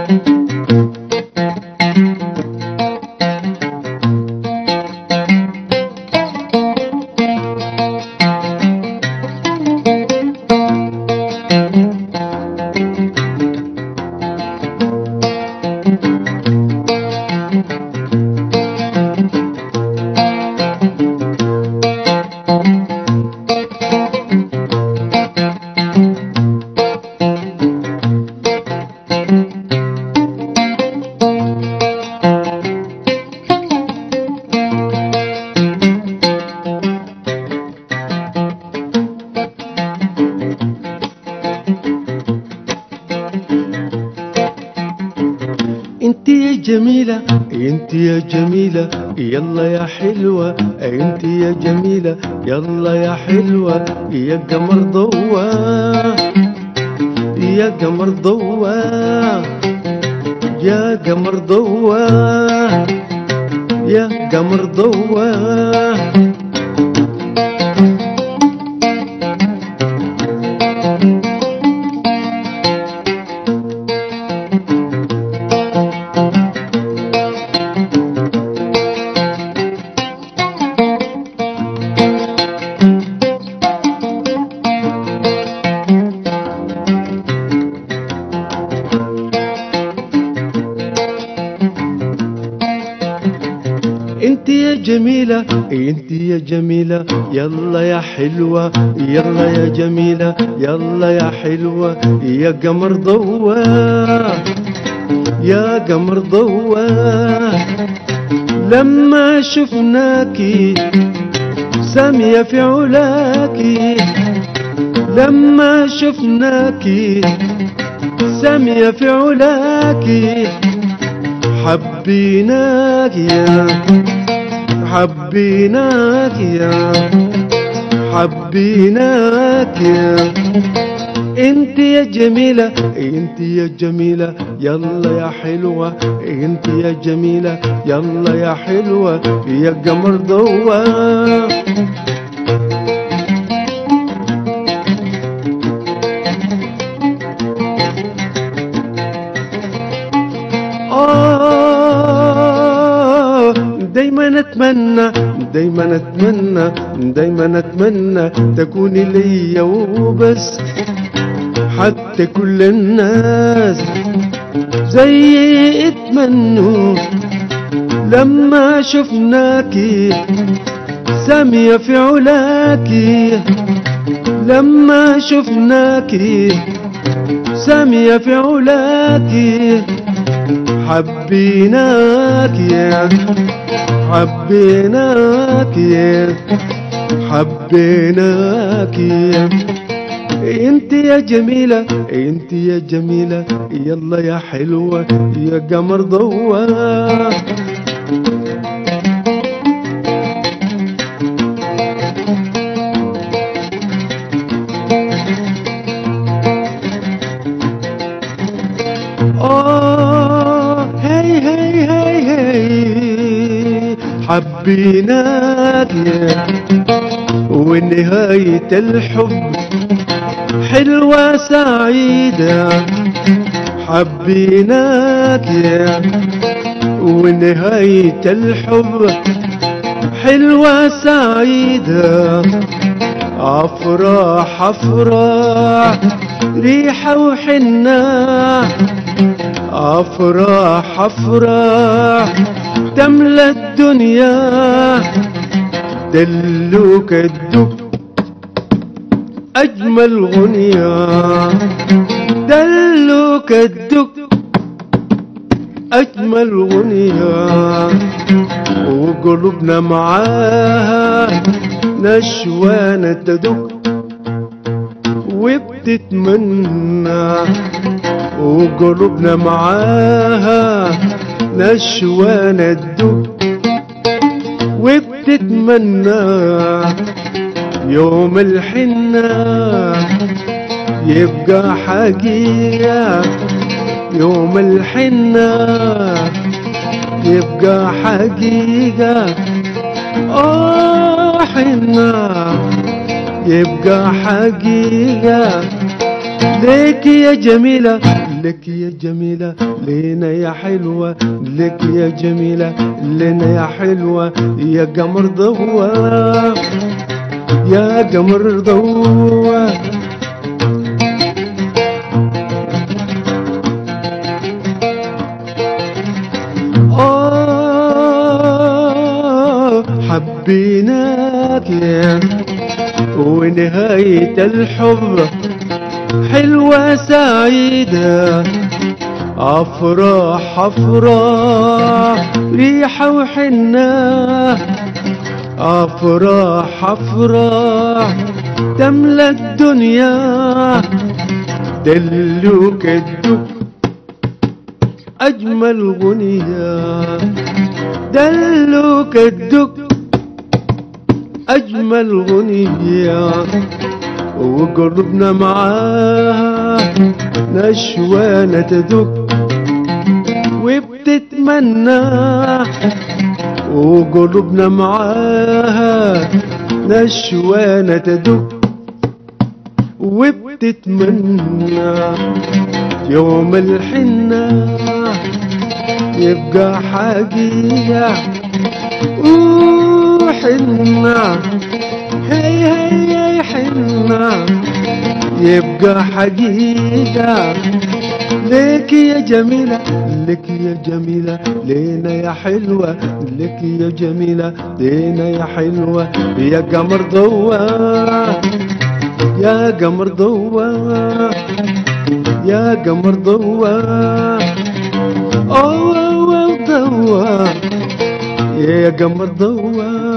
انت يا جميلة انت يا جميلة يلا يا حلوة انت يا جميلة يلا يا حلوة يا قمر ضوى يا قمر ضوى يا قمر ضوى يا قمر ضوى انت يا جميلة انت يا جميلة يلا يا حلوة يلا يا جميلة يلا يا حلوة يا قمر ضوى يا قمر ضوى لما شفناكي سامية في علاكي لما شفناكي سامية في علاكي حبيناك يا حبيناك يا حبيناك يا انت يا جميلة انت يا جميلة يلا يا حلوة انت يا جميلة يلا يا حلوة يا قمر ضوى آه دايما اتمنى دايما اتمنى دايما اتمنى تكوني ليا وبس حتى كل الناس زي اتمنوا لما شفناكي سامية في علاكي لما شفناكي سامية في علاكي حبيناك يا حبيناك يا حبيناك يا انت يا جميلة انت يا جميلة يلا يا حلوة يا قمر ضوى آه هي هي هي هي حبيناك يا ونهاية الحب حلوة سعيدة حبيناك يا ونهاية الحب حلوة سعيدة أفراح أفراح ريحة وحنة أفراح أفراح تملى الدنيا دلوك الدب أجمل غنية دلوك الدب أجمل غنية وقلوبنا معاها نشوانة تدق وبتتمنى وقلوبنا معاها نشوانة تدق وبتتمنى يوم الحنة يبقى حقيقة يوم الحنة يبقى حقيقة آه حنة يبقى حقيقة ليك يا جميلة لك يا جميلة لينا يا حلوة لك يا جميلة لنا يا حلوة يا قمر ضوى يا قمر ضوى آه حبيناك يا ونهاية الحب حلوة سعيدة أفراح أفراح ريحة وحنة أفراح أفراح تملى الدنيا دلوك الدب أجمل غنية دلوك الدب أجمل غنية وقربنا معاها نشوانة تدق وبتتمنى وقلوبنا معاها نشوانة تدق وبتتمنى يوم الحنة يبقى حقيقة وحنة هي هي حنة يبقى حقيقة لك يا جميلة لك يا جميلة لينا يا حلوة لك يا جميلة لينا يا حلوة يا قمر ضوى يا قمر ضوى يا قمر ضوى أوه أوه ضوى يا قمر ضوى